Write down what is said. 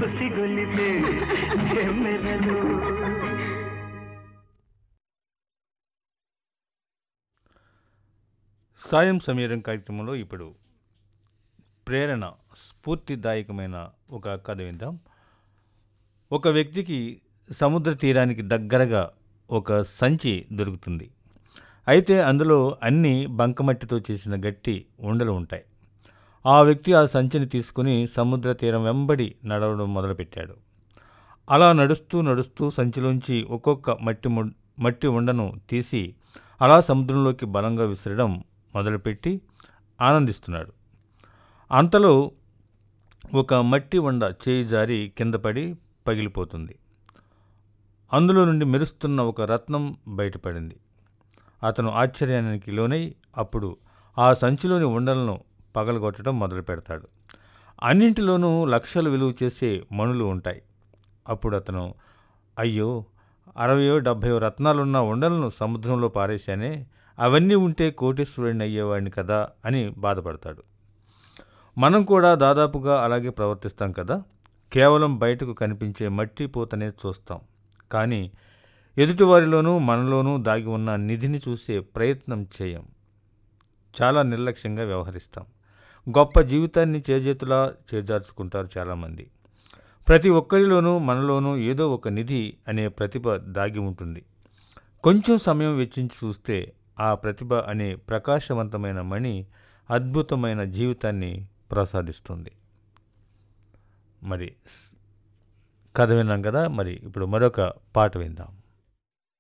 ఉసిగొలిపే చెమ్మెరలు సాయం సమీరం కార్యక్రమంలో ఇప్పుడు ప్రేరణ స్ఫూర్తిదాయకమైన ఒక కథ విందాం ఒక వ్యక్తికి సముద్ర తీరానికి దగ్గరగా ఒక సంచి దొరుకుతుంది అయితే అందులో అన్ని బంకమట్టితో చేసిన గట్టి ఉండలు ఉంటాయి ఆ వ్యక్తి ఆ సంచిని తీసుకుని సముద్ర తీరం వెంబడి నడవడం మొదలుపెట్టాడు అలా నడుస్తూ నడుస్తూ సంచిలోంచి ఒక్కొక్క మట్టి ము- మట్టి ఉండను తీసి అలా సముద్రంలోకి బలంగా విసరడం మొదలుపెట్టి ఆనందిస్తున్నాడు అంతలో ఒక మట్టి వండ చేయి జారి కింద పడి పగిలిపోతుంది అందులో నుండి మెరుస్తున్న ఒక రత్నం బయటపడింది అతను ఆశ్చర్యానికి లోనై అప్పుడు ఆ సంచిలోని ఉండలను పగలగొట్టడం మొదలు పెడతాడు అన్నింటిలోనూ లక్షలు విలువ చేసే మణులు ఉంటాయి అప్పుడు అతను అయ్యో అరవయో డెబ్భయో రత్నాలున్న ఉండలను సముద్రంలో పారేశానే అవన్నీ ఉంటే కోటేశ్వరుడిని అయ్యేవాడిని కదా అని బాధపడతాడు మనం కూడా దాదాపుగా అలాగే ప్రవర్తిస్తాం కదా కేవలం బయటకు కనిపించే మట్టి పూతనే చూస్తాం కానీ ఎదుటివారిలోనూ మనలోనూ దాగి ఉన్న నిధిని చూసే ప్రయత్నం చేయం చాలా నిర్లక్ష్యంగా వ్యవహరిస్తాం గొప్ప జీవితాన్ని చేజేతులా చేజార్చుకుంటారు చాలామంది ప్రతి ఒక్కరిలోనూ మనలోనూ ఏదో ఒక నిధి అనే ప్రతిభ దాగి ఉంటుంది కొంచెం సమయం వెచ్చించి చూస్తే ఆ ప్రతిభ అనే ప్రకాశవంతమైన మణి అద్భుతమైన జీవితాన్ని ప్రసాదిస్తుంది మరి స్- కథ విన్నాం కదా మరి ఇప్పుడు మరొక పాట విందాం